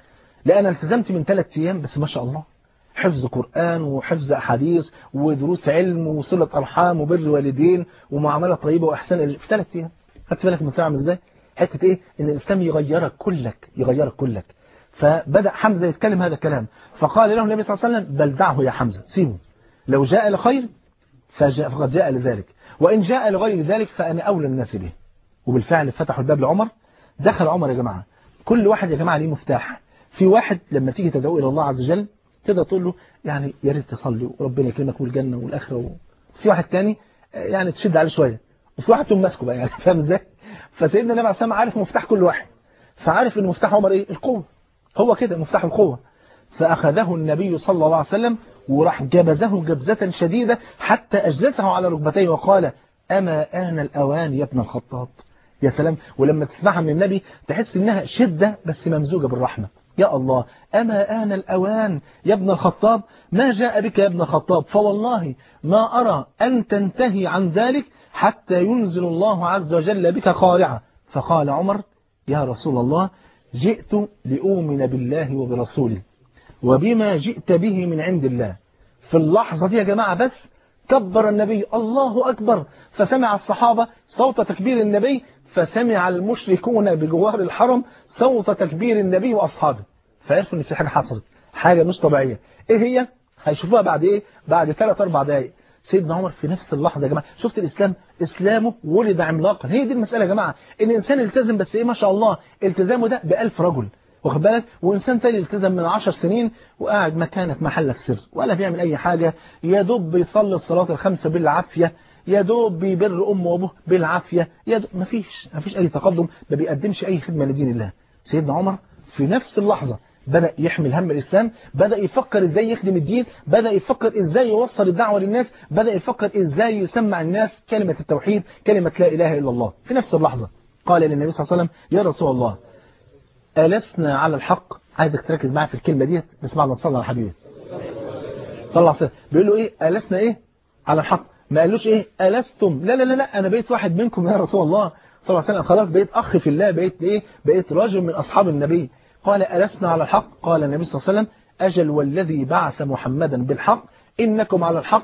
لا أنا التزمت من ثلاث أيام بس ما شاء الله حفظ قرآن وحفظ أحاديث ودروس علم وصلة أرحام وبر والدين ومعاملة طيبة وإحسان في ثلاث أيام خدت بالك من عامل إزاي حتة إيه إن الإسلام يغيرك كلك يغيرك كلك فبدأ حمزة يتكلم هذا الكلام فقال له النبي صلى الله عليه وسلم بل دعه يا حمزة سيبه لو جاء لخير فجاء فقد جاء لذلك وإن جاء لغير ذلك فأنا أولى الناس به وبالفعل فتحوا الباب لعمر دخل عمر يا جماعة كل واحد يا جماعة ليه مفتاح في واحد لما تيجي تدعو إلى الله عز وجل تقدر تقول له يعني يا ريت تصلي وربنا يكرمك والجنة والآخرة و... في واحد تاني يعني تشد عليه شوية وفي واحد تقوم ماسكه بقى يعني فاهم ازاي فسيدنا النبي عليه الصلاه عارف مفتاح كل واحد فعارف ان مفتاح عمر ايه القوة هو كده مفتاح القوة فأخذه النبي صلى الله عليه وسلم وراح جبزه جبزة شديدة حتى أجلسه على ركبتيه وقال أما آن الأوان يا ابن الخطاب يا سلام ولما تسمعها من النبي تحس إنها شدة بس ممزوجة بالرحمة يا الله أما آن الأوان يا ابن الخطاب ما جاء بك يا ابن الخطاب فوالله ما أرى أن تنتهي عن ذلك حتى ينزل الله عز وجل بك قارعة فقال عمر يا رسول الله جئت لأؤمن بالله وبرسوله وبما جئت به من عند الله في اللحظة دي يا جماعة بس كبر النبي الله أكبر فسمع الصحابة صوت تكبير النبي فسمع المشركون بجوار الحرم صوت تكبير النبي وأصحابه فعرفوا ان في حاجة حصلت حاجة مش طبيعية ايه هي هيشوفوها بعد ايه بعد 3 4 دقايق سيدنا عمر في نفس اللحظة يا جماعة شفت الإسلام إسلامه ولد عملاقا هي دي المسألة يا جماعة إن الإنسان التزم بس إيه ما شاء الله التزامه ده بألف رجل واخد بالك وإنسان تاني التزم من عشر سنين وقاعد مكانك محلك سر ولا بيعمل أي حاجة يا دوب بيصلي الصلاة الخمسة بالعافية يا دوب بيبر أمه وأبوه بالعافية يا دوب مفيش مفيش أي تقدم ما بيقدمش أي خدمة لدين الله سيدنا عمر في نفس اللحظة بدأ يحمل هم الإسلام بدأ يفكر إزاي يخدم الدين بدأ يفكر إزاي يوصل الدعوة للناس بدأ يفكر إزاي يسمع الناس كلمة التوحيد كلمة لا إله إلا الله في نفس اللحظة قال للنبي صلى الله عليه وسلم يا رسول الله ألسنا على الحق عايزك تركز معايا في الكلمة دي نسمع الله صلى الله عليه وسلم صلى الله عليه وسلم بيقول له إيه ألسنا إيه على الحق ما قالوش إيه ألستم لا لا لا لا أنا بقيت واحد منكم يا رسول الله صلى الله عليه وسلم خلاص بقيت أخ في الله بقيت إيه بقيت رجل من أصحاب النبي قال ألسنا على الحق قال النبي صلى الله عليه وسلم أجل والذي بعث محمدا بالحق إنكم على الحق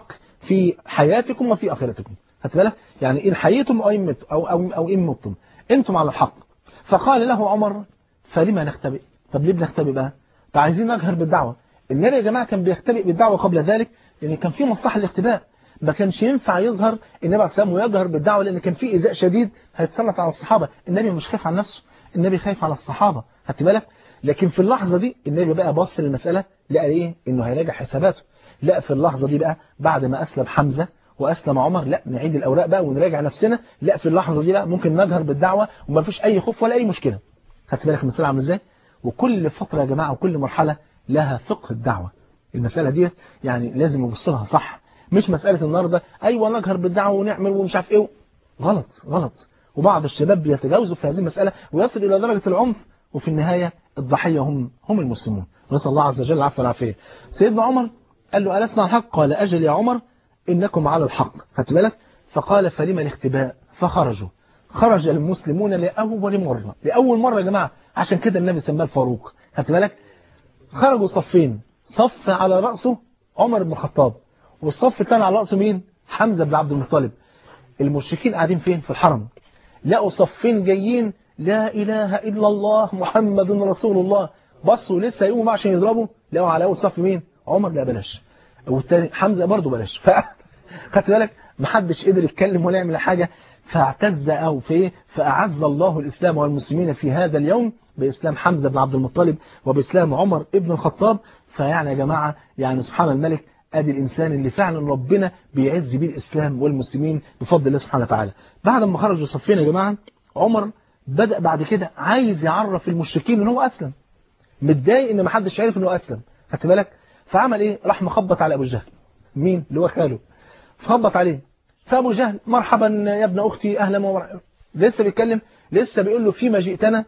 في حياتكم وفي آخرتكم خدت بالك يعني إن حييتم أو إن مت- أو أو أو إن متم أنتم على الحق فقال له عمر فلما نختبئ طب ليه بنختبئ بقى فعايزين نجهر بالدعوة النبي يا جماعة كان بيختبئ بالدعوة قبل ذلك لأن كان في مصلحة الاختباء ما كانش ينفع يظهر النبي عليه السلام ويجهر بالدعوة لأن كان في إيذاء شديد هيتسلط على الصحابة النبي مش خايف على نفسه النبي خايف على الصحابة خدت بالك لكن في اللحظة دي النبي بقى بص للمسألة لقى ايه انه هيراجع حساباته لا في اللحظة دي بقى بعد ما أسلم حمزة وأسلم عمر لا نعيد الأوراق بقى ونراجع نفسنا لا في اللحظة دي بقى ممكن نجهر بالدعوة وما فيش أي خوف ولا أي مشكلة خدت بالك المسألة عامله ازاي وكل فترة يا جماعة وكل مرحلة لها فقه الدعوة المسألة دي يعني لازم نبص لها صح مش مسألة النهاردة أيوة نجهر بالدعوة ونعمل ومش عارف إيه غلط غلط وبعض الشباب بيتجاوزوا في هذه المسألة ويصل إلى درجة العنف وفي النهاية الضحية هم هم المسلمون نسأل الله عز وجل العفو والعافية سيدنا عمر قال له ألسنا على الحق قال أجل يا عمر إنكم على الحق خدت بالك فقال فلما الاختباء فخرجوا خرج المسلمون لأول مرة لأول مرة يا جماعة عشان كده النبي سماه الفاروق خدت بالك خرجوا صفين صف على رأسه عمر بن الخطاب والصف الثاني على رأسه مين حمزة بن عبد المطلب المشركين قاعدين فين في الحرم لقوا صفين جايين لا إله إلا الله محمد رسول الله بصوا لسه يقوموا بقى عشان يضربوا لقوا على أول صف مين عمر لا بلاش والتاني حمزة برضه بلاش ف خدت بالك محدش قدر يتكلم ولا يعمل حاجة فاعتز أو في فأعز الله الإسلام والمسلمين في هذا اليوم بإسلام حمزة بن عبد المطلب وبإسلام عمر ابن الخطاب فيعني يا جماعة يعني سبحان الملك ادي الإنسان اللي فعلا ربنا بيعز بيه الإسلام والمسلمين بفضل الله سبحانه وتعالى بعد ما خرجوا صفين يا جماعة عمر بدأ بعد كده عايز يعرف المشركين ان هو أسلم متضايق ان ما حدش عارف انه أسلم خدت بالك فعمل ايه راح مخبط على أبو جهل مين اللي هو خاله فخبط عليه فأبو جهل مرحبا يا ابن أختي أهلا ومرحبا لسه بيتكلم لسه بيقول له فيما جئتنا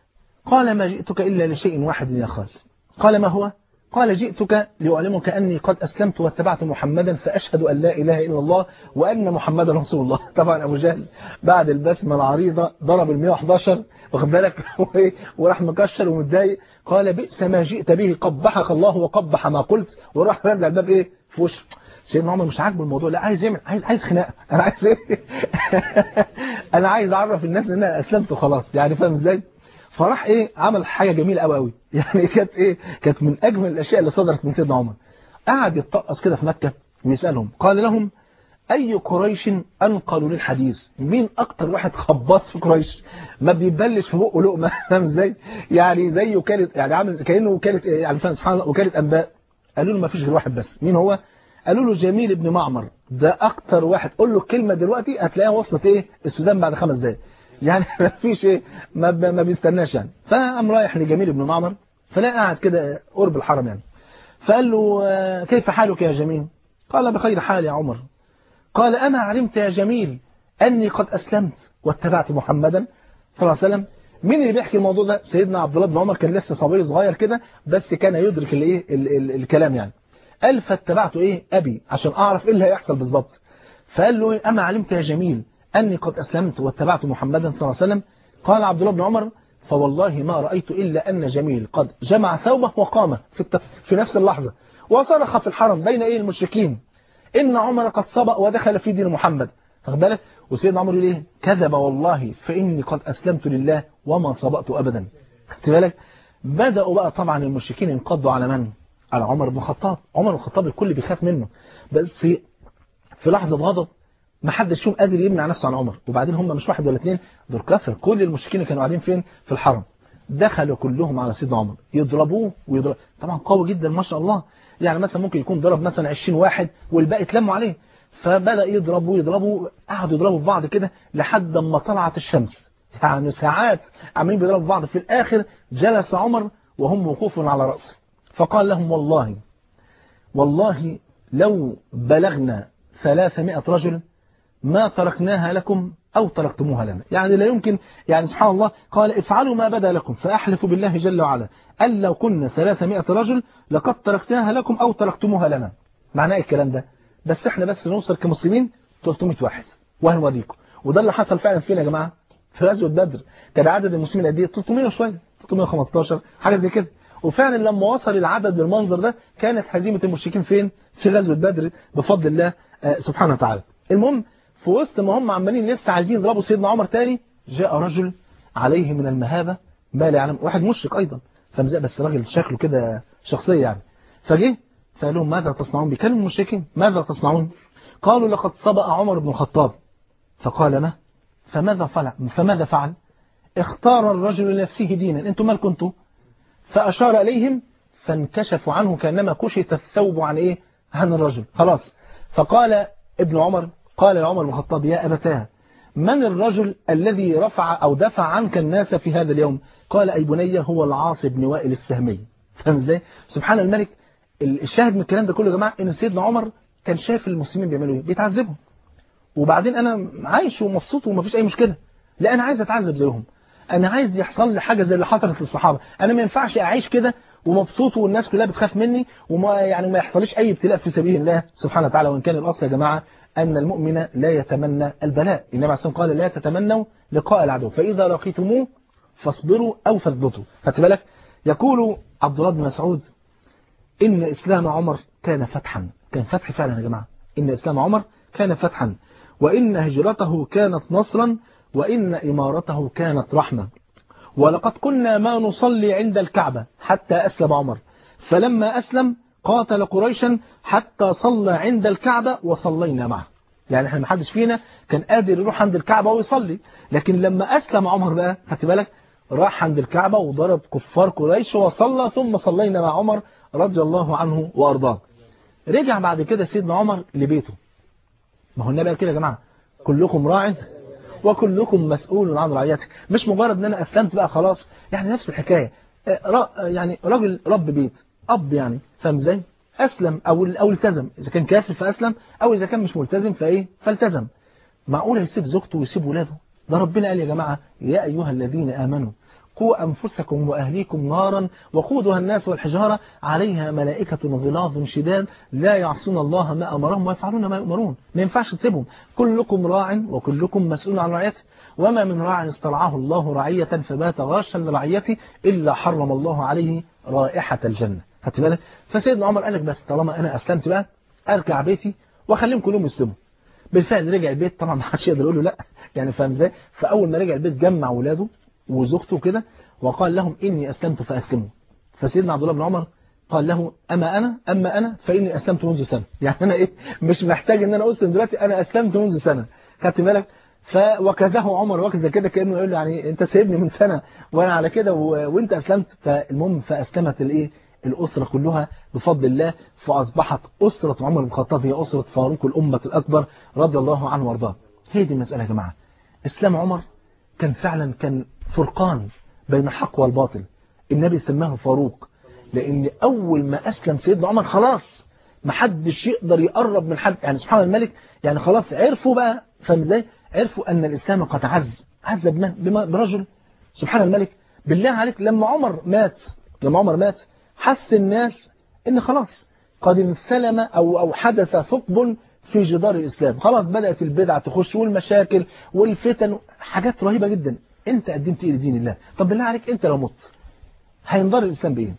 قال ما جئتك إلا لشيء واحد يا خال قال ما هو قال جئتك لأعلمك أني قد أسلمت واتبعت محمدا فأشهد أن لا إله إلا الله وأن محمدا رسول الله طبعا أبو جهل بعد البسمة العريضة ضرب ال 111 واخد بالك وراح مكشر ومتضايق قال بئس ما جئت به قبحك الله وقبح ما قلت وراح رجع الباب إيه في وشه سيدنا عمر مش عاجبه الموضوع لا عايز يعمل عايز عايز خناقه انا عايز ايه انا عايز اعرف الناس ان انا اسلمت وخلاص يعني فاهم ازاي فراح ايه عمل حاجه جميله قوي قوي يعني كانت ايه كانت من اجمل الاشياء اللي صدرت من سيدنا عمر قعد يتطقص كده في مكه ويسالهم قال لهم اي قريش انقلوا للحديث مين اكتر واحد خباص في قريش ما بيبلش في بقه لقمه فاهم ازاي يعني زي وكاله يعني عامل كانه وكاله يعني فاهم سبحان الله وكاله انباء قالوا له ما فيش غير واحد بس مين هو قالوا له جميل بن معمر ده اكتر واحد قول له الكلمه دلوقتي هتلاقيها وصلت ايه السودان بعد خمس دقايق يعني ما فيش ايه ما, ما بيستناش يعني فقام رايح لجميل بن معمر فلا قاعد كده قرب الحرم يعني فقال له كيف حالك يا جميل قال بخير حال يا عمر قال أما علمت يا جميل أني قد أسلمت واتبعت محمدا صلى الله عليه وسلم مين اللي بيحكي الموضوع ده سيدنا عبد الله بن عمر كان لسه صبي صغير كده بس كان يدرك الايه الكلام يعني قال فاتبعت ايه ابي عشان اعرف ايه اللي هيحصل بالظبط فقال له اما علمت يا جميل اني قد اسلمت واتبعت محمدا صلى الله عليه وسلم قال عبد الله بن عمر فوالله ما رايت الا ان جميل قد جمع ثوبه وقام في التف... في نفس اللحظه وصرخ في الحرم بين ايه المشركين ان عمر قد سبق ودخل في دين محمد واخد بالك وسيدنا عمر يقول ايه كذب والله فاني قد اسلمت لله وما سبقت ابدا خدت بالك بداوا بقى طبعا المشركين ينقضوا على من على عمر بن الخطاب عمر بن الخطاب الكل بيخاف منه بس في لحظة غضب ما حدش فيهم قادر يمنع نفسه عن عمر وبعدين هم مش واحد ولا اثنين دول كثر كل المشركين كانوا قاعدين فين في الحرم دخلوا كلهم على سيدنا عمر يضربوه ويضرب طبعا قوي جدا ما شاء الله يعني مثلا ممكن يكون ضرب مثلا 20 واحد والباقي اتلموا عليه فبدأ يضربوا يضربوا قعدوا يضربوا في بعض كده لحد ما طلعت الشمس يعني ساعات عمالين بيضربوا في بعض في الآخر جلس عمر وهم وقوف على رأسه فقال لهم والله والله لو بلغنا ثلاثمائة رجل ما تركناها لكم أو تركتموها لنا يعني لا يمكن يعني سبحان الله قال افعلوا ما بدا لكم فأحلف بالله جل وعلا أن لو كنا ثلاثمائة رجل لقد تركناها لكم أو تركتموها لنا معناه الكلام ده بس احنا بس نوصل كمسلمين 300 واحد وهنوريكم وده اللي حصل فعلا فينا يا جماعة في غزوة بدر كان عدد المسلمين قد ايه 300 وشويه 315 حاجة زي كده وفعلا لما وصل العدد بالمنظر ده كانت هزيمة المشركين فين في غزوة بدر بفضل الله آه سبحانه وتعالى المهم في وسط ما هم عمالين لسه عايزين يضربوا سيدنا عمر تاني جاء رجل عليه من المهابة ما لا يعلم واحد مشرك أيضا فمزق بس راجل شكله كده شخصية يعني فجه فقال لهم ماذا تصنعون بيكلموا المشركين ماذا تصنعون قالوا لقد سبق عمر بن الخطاب فقال ما فماذا فعل فماذا فعل اختار الرجل لنفسه دينا انتم مال كنتم فأشار إليهم فانكشفوا عنه كأنما كشف الثوب عن إيه عن الرجل خلاص فقال ابن عمر قال لعمر بن الخطاب يا أبتاه من الرجل الذي رفع أو دفع عنك الناس في هذا اليوم قال أي بني هو العاص بن وائل السهمي فاهم ازاي سبحان الملك الشاهد من الكلام ده كله يا جماعة ان سيدنا عمر كان شايف المسلمين بيعملوا ايه بيتعذبوا وبعدين انا عايش ومبسوط ومفيش اي مشكلة لا انا عايز اتعذب زيهم انا عايز يحصل لي حاجة زي اللي حصلت للصحابة انا ما ينفعش اعيش كده ومبسوط والناس كلها بتخاف مني وما يعني ما يحصليش اي ابتلاء في سبيل الله سبحانه وتعالى وان كان الاصل يا جماعة أن المؤمن لا يتمنى البلاء النبي عليه الصلاة قال لا تتمنوا لقاء العدو فإذا لقيتموه فاصبروا أو فاثبتوا خدت بالك يقول عبد الله بن مسعود إن إسلام عمر كان فتحا كان فتح فعلا يا جماعة إن إسلام عمر كان فتحا وإن هجرته كانت نصرا وإن إمارته كانت رحمة ولقد كنا ما نصلي عند الكعبة حتى أسلم عمر فلما أسلم قاتل قريشا حتى صلى عند الكعبة وصلينا معه يعني احنا ما حدش فينا كان قادر يروح عند الكعبة ويصلي لكن لما أسلم عمر بقى خدت بالك راح عند الكعبة وضرب كفار قريش وصلى ثم صلينا مع عمر رضي الله عنه وأرضاه رجع بعد كده سيدنا عمر لبيته ما هو النبي قال كده يا جماعة كلكم راع وكلكم مسؤول عن رعيته مش مجرد ان انا اسلمت بقى خلاص يعني نفس الحكاية يعني راجل رب بيت اب يعني فاهم ازاي اسلم او او التزم اذا كان كافر فاسلم او اذا كان مش ملتزم فايه فالتزم معقول يسيب زوجته ويسيب ولاده ده ربنا قال يا جماعه يا ايها الذين امنوا قوا انفسكم واهليكم نارا وقودها الناس والحجاره عليها ملائكه غلاظ شداد لا يعصون الله ما امرهم ويفعلون ما يؤمرون ما ينفعش تسيبهم كلكم راع وكلكم مسؤول عن رعيته وما من راع استرعاه الله رعيه فبات غاشا لرعيته الا حرم الله عليه رائحه الجنه خدت بالك فسيدنا عمر قال لك بس طالما انا اسلمت بقى ارجع بيتي واخليهم كلهم يسلموا بالفعل رجع البيت طبعا ما حدش يقدر يقول له لا يعني فاهم ازاي فاول ما رجع البيت جمع اولاده وزوجته كده وقال لهم اني اسلمت فاسلموا فسيدنا عبد الله بن عمر قال له اما انا اما انا فاني اسلمت منذ سنه يعني انا ايه مش محتاج ان انا اسلم دلوقتي انا اسلمت منذ سنه خدت بالك ف وكذاه عمر وكذا كده كانه يقول له يعني انت سايبني من سنه وانا على كده و... وانت اسلمت فالمهم فاسلمت الايه الأسرة كلها بفضل الله فأصبحت أسرة عمر بن الخطاب هي أسرة فاروق الأمة الأكبر رضي الله عنه وارضاه هي دي المسألة يا جماعة إسلام عمر كان فعلا كان فرقان بين الحق والباطل النبي سماه فاروق لأن أول ما أسلم سيدنا عمر خلاص ما حدش يقدر يقرب من حد يعني سبحان الملك يعني خلاص عرفوا بقى فاهم ازاي عرفوا أن الإسلام قد عز عز بمن برجل سبحان الملك بالله عليك لما عمر مات لما عمر مات حس الناس ان خلاص قد انسلم او او حدث ثقب في جدار الاسلام خلاص بدات البدع تخش والمشاكل والفتن حاجات رهيبه جدا انت قدمت ايه لدين الله طب بالله عليك انت لو مت هينضر الاسلام بايه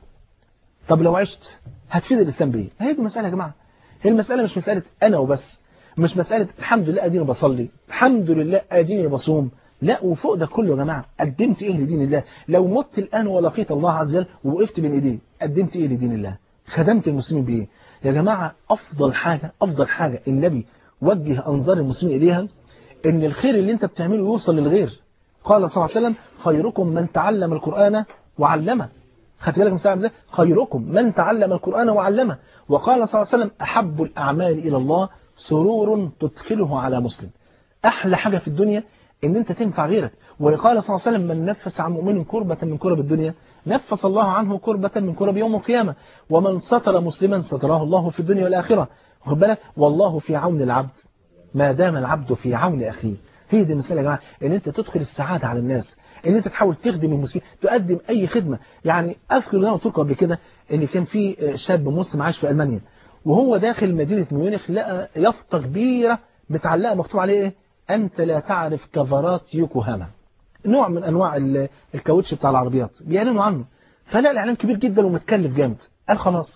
طب لو عشت هتفيد الاسلام بايه هي دي المساله يا جماعه هي المساله مش مساله انا وبس مش مساله الحمد لله اديني بصلي الحمد لله اديني بصوم لا وفوق ده كله يا جماعة قدمت ايه لدين الله لو مت الآن ولقيت الله عز وجل ووقفت بين ايديه قدمت ايه لدين الله خدمت المسلمين بايه يا جماعة افضل حاجة افضل حاجة النبي وجه انظار المسلمين اليها ان الخير اللي انت بتعمله يوصل للغير قال صلى الله عليه وسلم خيركم من تعلم القرآن وعلمه خدت بالك من ازاي خيركم من تعلم القرآن وعلمه وقال صلى الله عليه وسلم احب الاعمال الى الله سرور تدخله على مسلم احلى حاجة في الدنيا ان انت تنفع غيرك وقال صلى الله عليه وسلم من نفس عن مؤمن كربة من كرب الدنيا نفس الله عنه كربة من كرب يوم القيامة ومن ستر مسلما ستراه الله في الدنيا والآخرة واخد بالك والله في عون العبد ما دام العبد في عون أخيه هي دي المسألة يا جماعة ان انت تدخل السعادة على الناس ان انت تحاول تخدم المسلمين تقدم اي خدمة يعني اذكر اللي انا قلت لكم قبل كده ان كان في شاب مسلم عايش في المانيا وهو داخل مدينة ميونخ لقى يافطة كبيرة متعلقة مكتوب عليه ايه أنت لا تعرف كفرات يوكوهاما نوع من أنواع الكاوتش بتاع العربيات بيعلنوا عنه فلا الإعلان كبير جدا ومتكلف جامد قال خلاص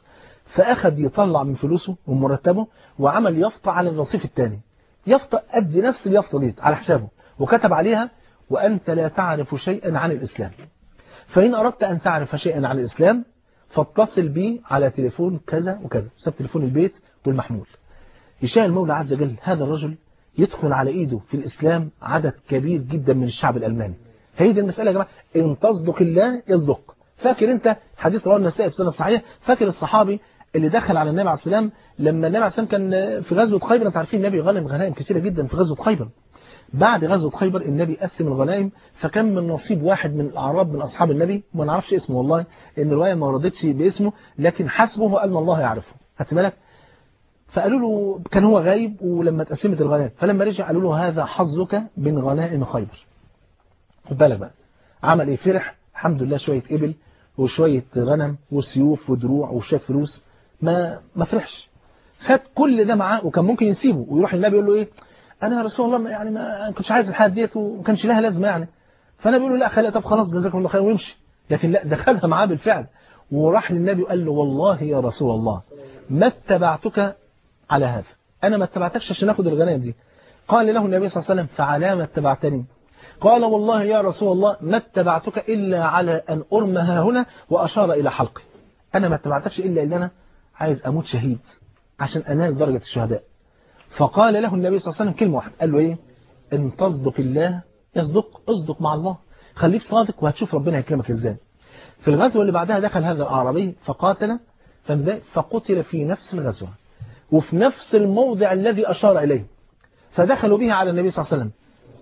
فأخذ يطلع من فلوسه ومرتبه وعمل يافطة على الرصيف الثاني يافطة قد نفس اليافطة دي على حسابه وكتب عليها وأنت لا تعرف شيئا عن الإسلام فإن أردت أن تعرف شيئا عن الإسلام فاتصل بي على تليفون كذا وكذا ساب تليفون البيت والمحمول يشاء المولى عز وجل هذا الرجل يدخل على إيده في الإسلام عدد كبير جدا من الشعب الألماني هي دي المسألة يا جماعة إن تصدق الله يصدق فاكر أنت حديث رواه النسائي في سنة صحيح فاكر الصحابي اللي دخل على النبي عليه السلام لما النبي عليه السلام كان في غزوة خيبر انت عارفين النبي غنم غنائم كثيرة جدا في غزوة خيبر بعد غزوة خيبر النبي قسم الغنائم فكان من نصيب واحد من الأعراب من أصحاب النبي ما نعرفش اسمه والله لأن الرواية ما وردتش باسمه لكن حسبه أن الله يعرفه خدت بالك فقالوا له كان هو غايب ولما اتقسمت الغنائم فلما رجع قالوا له هذا حظك من غنائم خيبر خد بالك بقى عمل ايه فرح الحمد لله شوية إبل وشوية غنم وسيوف ودروع وشوية فلوس ما ما فرحش خد كل ده معاه وكان ممكن يسيبه ويروح للنبي يقول له ايه انا يا رسول الله يعني ما كنتش عايز الحاجات ديت وما كانش لها لازمه يعني فانا بيقول له لا خليها طب خلاص جزاكم الله خير ويمشي لكن لا ده خدها معاه بالفعل وراح للنبي وقال له والله يا رسول الله ما اتبعتك على هذا انا ما اتبعتكش عشان اخد الغنائم دي قال له النبي صلى الله عليه وسلم فعلى ما اتبعتني قال والله يا رسول الله ما اتبعتك إلا على أن أرمها هنا وأشار إلى حلقي أنا ما اتبعتكش إلا إن أنا عايز أموت شهيد عشان أنال درجة الشهداء فقال له النبي صلى الله عليه وسلم كلمة واحدة قال له إيه إن تصدق الله يصدق اصدق مع الله خليك صادق وهتشوف ربنا يكرمك إزاي في الغزوة اللي بعدها دخل هذا الأعرابي فقاتل فمزاي فقتل في نفس الغزوة وفي نفس الموضع الذي أشار إليه فدخلوا به على النبي صلى الله عليه وسلم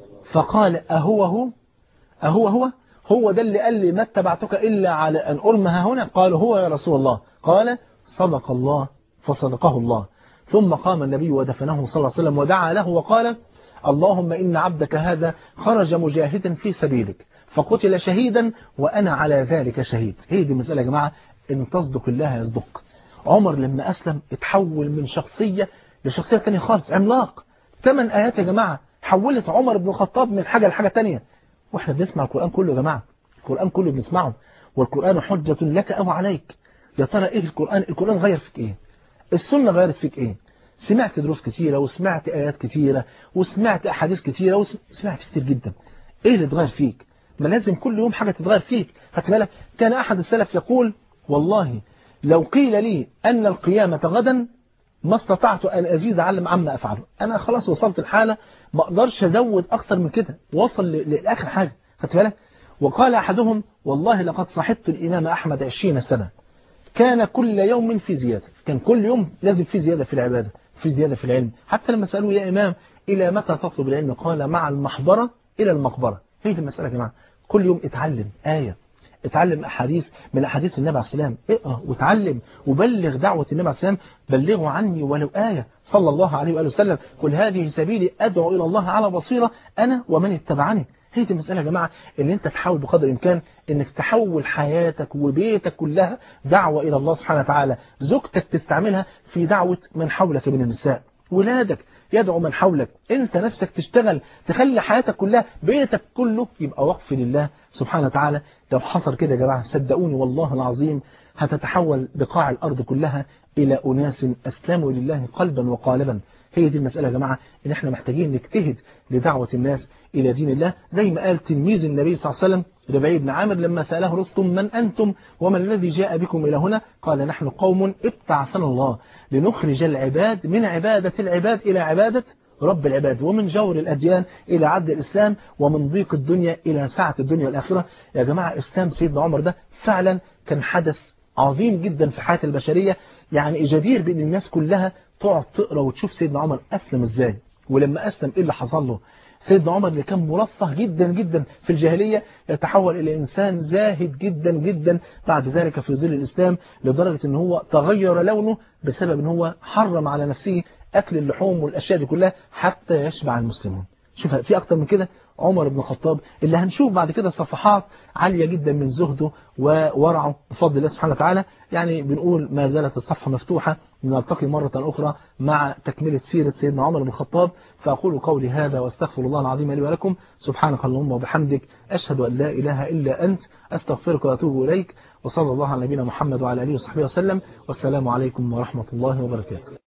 فقال أهو هو أهو هو هو ده اللي قال لي ما اتبعتك إلا على أن أرمها هنا قال هو يا رسول الله قال صدق الله فصدقه الله ثم قام النبي ودفنه صلى الله عليه وسلم ودعا له وقال اللهم إن عبدك هذا خرج مجاهدا في سبيلك فقتل شهيدا وأنا على ذلك شهيد هي دي المسألة يا جماعة إن تصدق الله يصدق عمر لما أسلم اتحول من شخصية لشخصية تانية خالص عملاق ثمان آيات يا جماعة حولت عمر بن الخطاب من حاجة لحاجة تانية واحنا بنسمع القرآن كله يا جماعة القرآن كله بنسمعه والقرآن حجة لك أو عليك يا ترى إيه القرآن القرآن غير فيك إيه السنة غيرت فيك إيه سمعت دروس كتيرة وسمعت آيات كتيرة وسمعت أحاديث كتيرة وسمعت كتير جدا إيه اللي اتغير فيك ما لازم كل يوم حاجة تتغير فيك خدت بالك كان أحد السلف يقول والله لو قيل لي أن القيامة غدا ما استطعت أن أزيد علم عما أفعله أنا خلاص وصلت الحالة ما أقدرش أزود أكتر من كده وصل لآخر حاجة خدت بالك وقال أحدهم والله لقد صحبت الإمام أحمد عشرين سنة كان كل يوم في زيادة كان كل يوم لازم في زيادة في العبادة في زيادة في العلم حتى لما سألوه يا إمام إلى متى تطلب العلم قال مع المحبرة إلى المقبرة هي دي المسألة يا جماعة كل يوم اتعلم آية اتعلم أحاديث من أحاديث النبي عليه السلام اقرأ وتعلم وبلغ دعوة النبي عليه السلام بلغوا عني ولو آية صلى الله عليه وآله وسلم قل هذه سبيلي أدعو إلى الله على بصيرة أنا ومن اتبعني هي دي المسألة يا جماعة ان انت تحاول بقدر الامكان انك تحول حياتك وبيتك كلها دعوة الى الله سبحانه وتعالى زوجتك تستعملها في دعوة من حولك من النساء ولادك يدعو من حولك انت نفسك تشتغل تخلي حياتك كلها بيتك كله يبقى وقف لله سبحانه وتعالى لو حصل كده يا جماعة صدقوني والله العظيم هتتحول بقاع الأرض كلها إلى أناس أسلموا لله قلبا وقالبا هي دي المسألة يا جماعة إن احنا محتاجين نجتهد لدعوة الناس إلى دين الله زي ما قال تلميذ النبي صلى الله عليه وسلم ربعي بن عامر لما سأله رستم من أنتم وما الذي جاء بكم إلى هنا قال نحن قوم ابتعثنا الله لنخرج العباد من عبادة العباد إلى عبادة رب العباد ومن جور الأديان إلى عدل الإسلام ومن ضيق الدنيا إلى سعة الدنيا والآخرة يا جماعة إسلام سيدنا عمر ده فعلا كان حدث عظيم جدا في حياة البشرية يعني جدير بأن الناس كلها تقعد تقرأ وتشوف سيدنا عمر أسلم إزاي ولما أسلم إيه اللي حصل له سيدنا عمر اللي كان مرفه جدا جدا في الجاهلية يتحول إلى إنسان زاهد جدا جدا بعد ذلك في ظل الإسلام لدرجة أن هو تغير لونه بسبب أن هو حرم على نفسه أكل اللحوم والأشياء دي كلها حتى يشبع المسلمون شوف في أكتر من كده عمر بن الخطاب اللي هنشوف بعد كده صفحات عالية جدا من زهده وورعه بفضل الله سبحانه وتعالى يعني بنقول ما زالت الصفحة مفتوحة نلتقي مرة أخرى مع تكملة سيرة سيدنا عمر بن الخطاب فأقول قولي هذا واستغفر الله العظيم لي ولكم سبحانك اللهم وبحمدك أشهد أن لا إله إلا أنت أستغفرك وأتوب إليك وصلى الله على نبينا محمد وعلى آله وصحبه وسلم والسلام عليكم ورحمة الله وبركاته